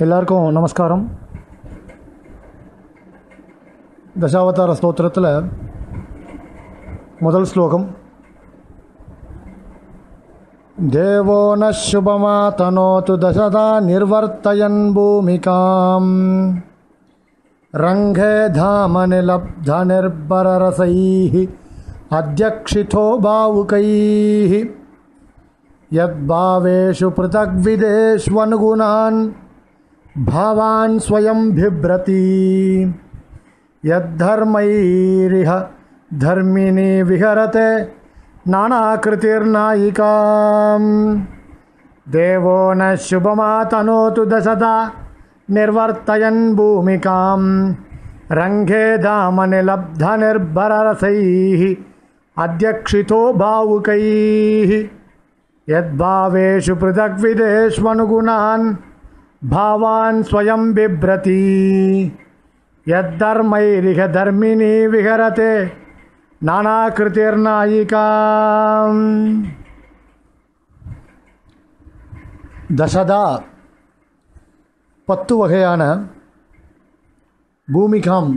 எல்லாருக்கும் நமஸ்காரம் தசாவதார ஸ்தோத்திரத்தில் முதல் ஸ்லோகம் தேவோ ந சுபமாதனோத்து தசதா நிர்வர்த்தயன் பூமிகாம் ரங்கே தாமநிலப்த நிர்பரரசைः அத்தியக்ஷிதோ பாவுகைः यद्भावेषु पृथग्विदेष्वनुगुणान् भावान् स्वयं बिभ्रति यद्धर्मैरिह धर्मिणी विहरते नानाकृतिर्नायिकाम् देवो न शुभमातनोतु दशदा निर्वर्तयन् भूमिकां रङ्गे धामनिलब्धनिर्भररसैः अध्यक्षितो भावुकैः यद्भावेषु पृथग्विदेष्वनुगुणान् भावान् स्वयं बिभ्रति यद्धर्मैरिह धर्मिणी विहरते नानाकृतिर्नायिकाम् தசதா பத்து வகையான பூமிகாம்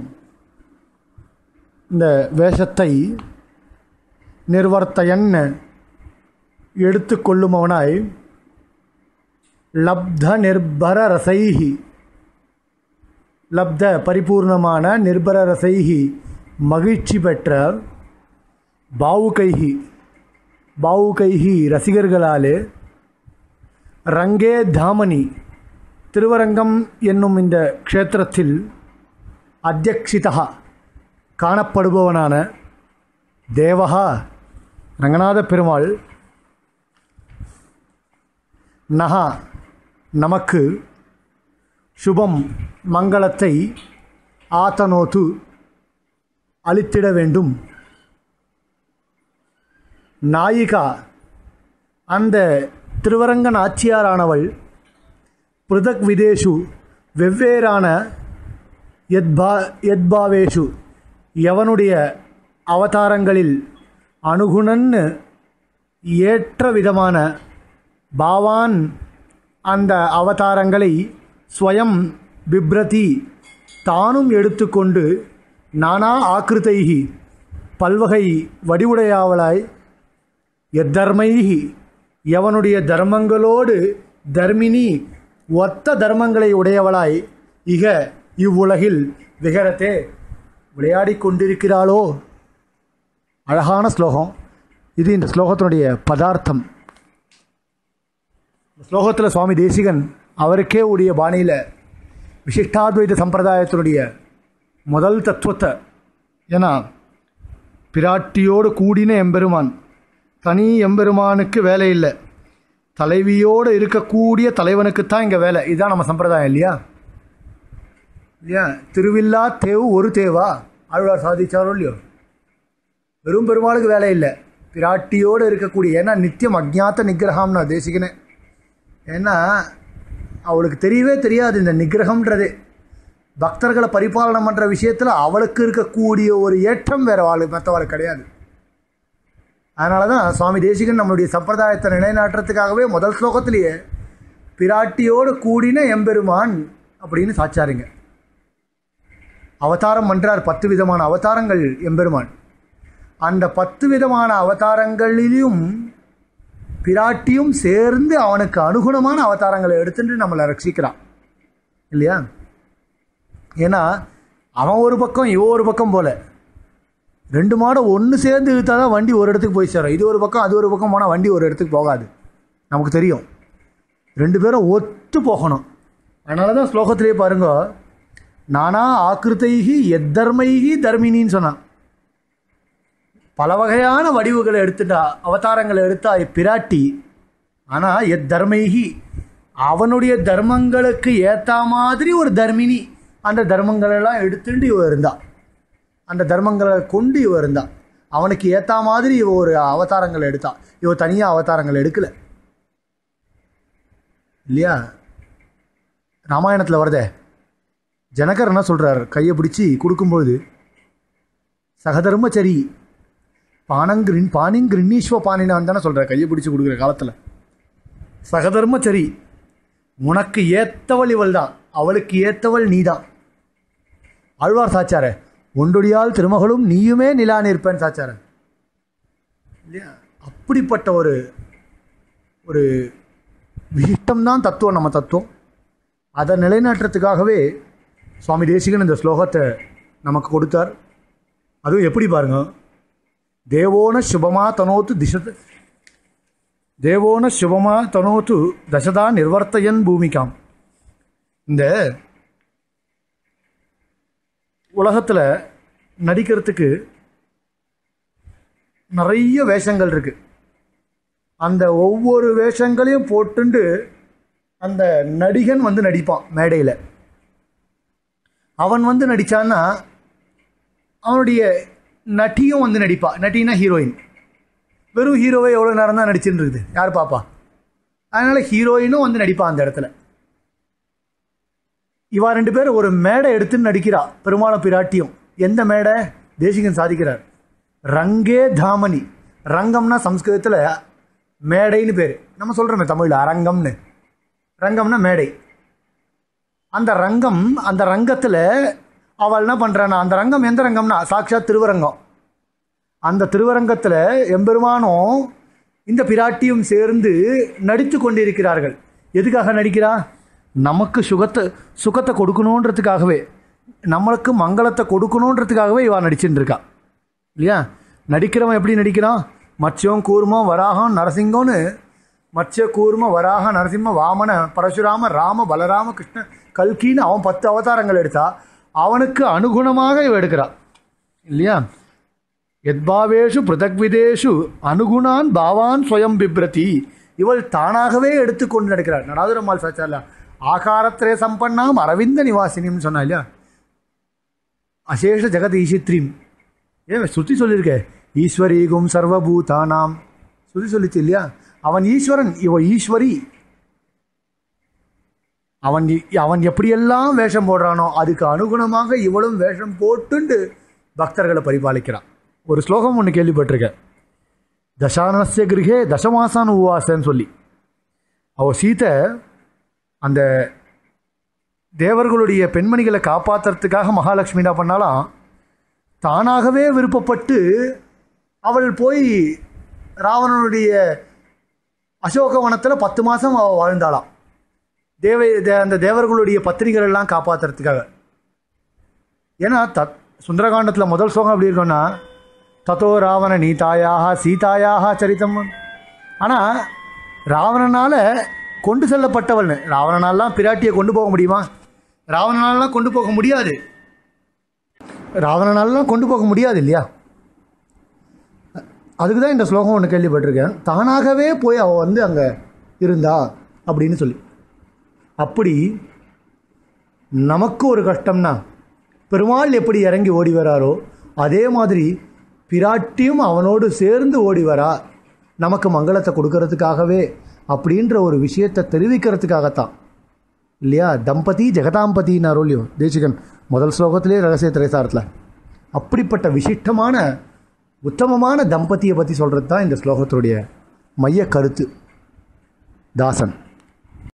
இந்த வேஷத்தை நிர்வர்த்தையன் எடுத்துக்கொள்ளுமவனாய் லப்த நிர்பர ரசைஹி லப்த பரிபூர்ணமான நிர்பர ரசைஹி மகிழ்ச்சி பெற்ற பாவுகைஹி பாவுகைஹி ரசிகர்களாலே ரங்கே தாமனி திருவரங்கம் என்னும் இந்த க்ஷேத்திரத்தில் அத்தியக்ஷிதா காணப்படுபவனான தேவகா ரங்கநாத பெருமாள் நகா நமக்கு சுபம் மங்களத்தை ஆத்தனோத்து அளித்திட வேண்டும் நாயிகா அந்த திருவரங்க நாச்சியாரானவள் பிருதக் விதேஷு வெவ்வேறான எத்பா எத்பாவேஷு எவனுடைய அவதாரங்களில் அணுகுணன்னு ஏற்ற விதமான பாவான் அந்த அவதாரங்களை ஸ்வயம் பிப்ரதி தானும் எடுத்துக்கொண்டு நானா ஆக்கிருத்தைகி பல்வகை வடிவுடையாவளாய் எத்தர்மைகி எவனுடைய தர்மங்களோடு தர்மினி ஒத்த தர்மங்களை உடையவளாய் இக இவ்வுலகில் விகரத்தே விளையாடிக் கொண்டிருக்கிறாளோ அழகான ஸ்லோகம் இது இந்த ஸ்லோகத்தினுடைய பதார்த்தம் ஸ்லோகத்தில் சுவாமி தேசிகன் அவருக்கே உடைய பாணியில் விசிஷ்டாத்வைத சம்பிரதாயத்தினுடைய முதல் தத்துவத்தை ஏன்னா பிராட்டியோடு கூடின எம்பெருமான் தனி எம்பெருமானுக்கு வேலை இல்லை தலைவியோடு இருக்கக்கூடிய தலைவனுக்குத்தான் இங்கே வேலை இதுதான் நம்ம சம்பிரதாயம் இல்லையா இல்லையா திருவில்லா தேவு ஒரு தேவா ஆழ்வார் சாதிச்சாரோ இல்லையோ வெறும் பெருமாளுக்கு வேலை இல்லை பிராட்டியோடு இருக்கக்கூடிய ஏன்னா நித்தியம் அஜ்ஞாத்த நிகிரகம்னா தேசிகனே ஏன்னா அவளுக்கு தெரியவே தெரியாது இந்த நிகிரகம்ன்றது பக்தர்களை பரிபாலனம் பண்ணுற விஷயத்தில் அவளுக்கு இருக்கக்கூடிய ஒரு ஏற்றம் வேறு வாழ் மற்றவாளுக்கு கிடையாது அதனால தான் சுவாமி தேசிகன் நம்மளுடைய சம்பிரதாயத்தை நிலைநாட்டுறதுக்காகவே முதல் ஸ்லோகத்திலேயே பிராட்டியோடு கூடின எம்பெருமான் அப்படின்னு சாச்சாருங்க அவதாரம் பண்ணுறார் பத்து விதமான அவதாரங்கள் எம்பெருமான் அந்த பத்து விதமான அவதாரங்களிலும் பிராட்டியும் சேர்ந்து அவனுக்கு அனுகுணமான அவதாரங்களை எடுத்துட்டு நம்மளை ரட்சிக்கிறான் இல்லையா ஏன்னா அவன் ஒரு பக்கம் இவன் ஒரு பக்கம் போல ரெண்டு மாடம் ஒன்று சேர்ந்து இழுத்தா தான் வண்டி ஒரு இடத்துக்கு போய் சேரும் இது ஒரு பக்கம் அது ஒரு பக்கம் போனால் வண்டி ஒரு இடத்துக்கு போகாது நமக்கு தெரியும் ரெண்டு பேரும் ஒத்து போகணும் அதனால தான் ஸ்லோகத்திலே பாருங்க நானா ஆக்கிருத்தைகி எத்தர்மைகி தர்மினின்னு சொன்னான் பல வகையான வடிவுகளை எடுத்துட்டா அவதாரங்களை எடுத்தா பிராட்டி ஆனால் எத் தர்மைகி அவனுடைய தர்மங்களுக்கு ஏற்ற மாதிரி ஒரு தர்மினி அந்த தர்மங்களெல்லாம் எடுத்துட்டு இவ இருந்தா அந்த தர்மங்களை கொண்டு இவ இருந்தா அவனுக்கு ஏற்ற மாதிரி இவ ஒரு அவதாரங்களை எடுத்தா இவ தனியாக அவதாரங்கள் எடுக்கல இல்லையா ராமாயணத்தில் வருதே ஜனகர் என்ன சொல்கிறார் கையை பிடிச்சி கொடுக்கும்பொழுது சகதர்மச்சரி பானங்கிரின் பானிங்கிரின்னீஸ்வ பானினான்னு தானே சொல்கிற கையை பிடிச்சி கொடுக்குற காலத்தில் சகதர்மச்சரி உனக்கு ஏத்தவள் இவள் தான் அவளுக்கு ஏத்தவள் நீதான் ஆழ்வார் சாச்சார ஒண்டொடியால் திருமகளும் நீயுமே நிலா நிற்பேன் சாச்சார இல்லையா அப்படிப்பட்ட ஒரு ஒரு விசிஷ்டம்தான் தத்துவம் நம்ம தத்துவம் அதை நிலைநாட்டுறதுக்காகவே சுவாமி தேசிகன் இந்த ஸ்லோகத்தை நமக்கு கொடுத்தார் அதுவும் எப்படி பாருங்க தேவோன சுபமா தனோத்து திசத தேவோன சுபமா தனோத்து தசதா நிர்வர்த்தயன் பூமிகாம் இந்த உலகத்தில் நடிக்கிறதுக்கு நிறைய வேஷங்கள் இருக்கு அந்த ஒவ்வொரு வேஷங்களையும் போட்டுண்டு அந்த நடிகன் வந்து நடிப்பான் மேடையில் அவன் வந்து நடித்தான்னா அவனுடைய நட்டியும் வந்து நடிப்பா நட்டினா ஹீரோயின் வெறும் ஹீரோவை எவ்வளோ நேரம் தான் நடிச்சுட்டு இருக்குது யார் பாப்பா அதனால் ஹீரோயினும் வந்து நடிப்பா அந்த இடத்துல இவா ரெண்டு பேரும் ஒரு மேடை எடுத்துன்னு நடிக்கிறா பெருமாளும் பிராட்டியும் எந்த மேடை தேசிகன் சாதிக்கிறார் ரங்கே தாமனி ரங்கம்னா சம்ஸ்கிருதத்தில் மேடைன்னு பேர் நம்ம சொல்கிறோமே தமிழில் அரங்கம்னு ரங்கம்னா மேடை அந்த ரங்கம் அந்த ரங்கத்தில் அவள் என்ன பண்ணுறான்னா அந்த ரங்கம் எந்த ரங்கம்னா சாட்சாத் திருவரங்கம் அந்த திருவரங்கத்தில் எம்பெருமானும் இந்த பிராட்டியும் சேர்ந்து நடித்து கொண்டிருக்கிறார்கள் எதுக்காக நடிக்கிறா நமக்கு சுகத்தை சுகத்தை கொடுக்கணுன்றதுக்காகவே நம்மளுக்கு மங்களத்தை கொடுக்கணுன்றதுக்காகவே இவா நடிச்சுட்டு இருக்கா இல்லையா நடிக்கிறவன் எப்படி நடிக்கிறான் மத்யம் கூர்மம் வராகம் நரசிங்கம்னு மத்ய கூர்ம வராக நரசிம்ம வாமன பரசுராம ராம பலராம கிருஷ்ண கல்கின்னு அவன் பத்து அவதாரங்கள் எடுத்தா அவனுக்கு அனுகுணமாக இவ எடுக்கிறா இல்லையா எத்பாவேஷு பிருதக்விதேஷு அனுகுணான் பாவான் ஸ்வயம் பிப்ரதி இவள் தானாகவே எடுத்துக்கொண்டு நடக்கிறாள் நடாதுரம்மாள் சாச்சார்ல ஆகாரத்திரே சம்பன்னாம் அரவிந்த நிவாசினின்னு சொன்னா இல்லையா அசேஷ ஜெகத் ஈசித்ரீம் ஏன் சுத்தி சொல்லியிருக்க ஈஸ்வரீகும் சர்வபூதானாம் சுத்தி சொல்லிச்சு இல்லையா அவன் ஈஸ்வரன் இவ ஈஸ்வரி அவன் இ- அவன் எப்படியெல்லாம் வேஷம் போடுறானோ அதுக்கு அனுகுணமாக இவளும் வேஷம் போட்டுண்டு பக்தர்களை பரிபாலிக்கிறான் ஒரு ஸ்லோகம் ஒன்று கேள்விப்பட்டிருக்கேன் தசானஸ்ய கிரகே தசமாசான் உவாசன்னு சொல்லி அவ சீத்தை அந்த தேவர்களுடைய பெண்மணிகளை காப்பாற்றுறதுக்காக மகாலட்சுமி என்ன பண்ணாலாம் தானாகவே விருப்பப்பட்டு அவள் போய் ராவணனுடைய அசோகவனத்தில் பத்து மாதம் அவள் வாழ்ந்தாளாம் தேவ தே- அந்த தேவர்களுடைய பத்திரிகள் எல்லாம் காப்பாற்றுறதுக்காக ஏன்னா தத் சுந்தரகாண்டத்தில் முதல் ஸ்லோகம் எப்படி இருக்கும்னா தத்தோ ராவண நீதாயாக சீதாயாக சரித்தம் ஆனால் ராவணனால் கொண்டு செல்லப்பட்டவள்னு ராவணனாலாம் பிராட்டியை கொண்டு போக முடியுமா ராவணனாலாம் கொண்டு போக முடியாது ராவணனாலாம் கொண்டு போக முடியாது இல்லையா அதுக்கு தான் இந்த ஸ்லோகம் ஒன்று கேள்விப்பட்டிருக்கேன் தானாகவே போய் அவள் வந்து அங்கே இருந்தா அப்படின்னு சொல்லி அப்படி நமக்கு ஒரு கஷ்டம்னா பெருமாள் எப்படி இறங்கி ஓடி வராரோ அதே மாதிரி பிராட்டியும் அவனோடு சேர்ந்து ஓடி வரா நமக்கு மங்களத்தை கொடுக்கறதுக்காகவே அப்படின்ற ஒரு விஷயத்தை தெரிவிக்கிறதுக்காகத்தான் இல்லையா தம்பதி ஜெகதாம்பதின்னு அருளியும் தேசிகன் முதல் ஸ்லோகத்திலே ரகசிய திரைசாரத்தில் அப்படிப்பட்ட விசிஷ்டமான உத்தமமான தம்பதியை பற்றி சொல்கிறது தான் இந்த ஸ்லோகத்தினுடைய மைய கருத்து தாசன்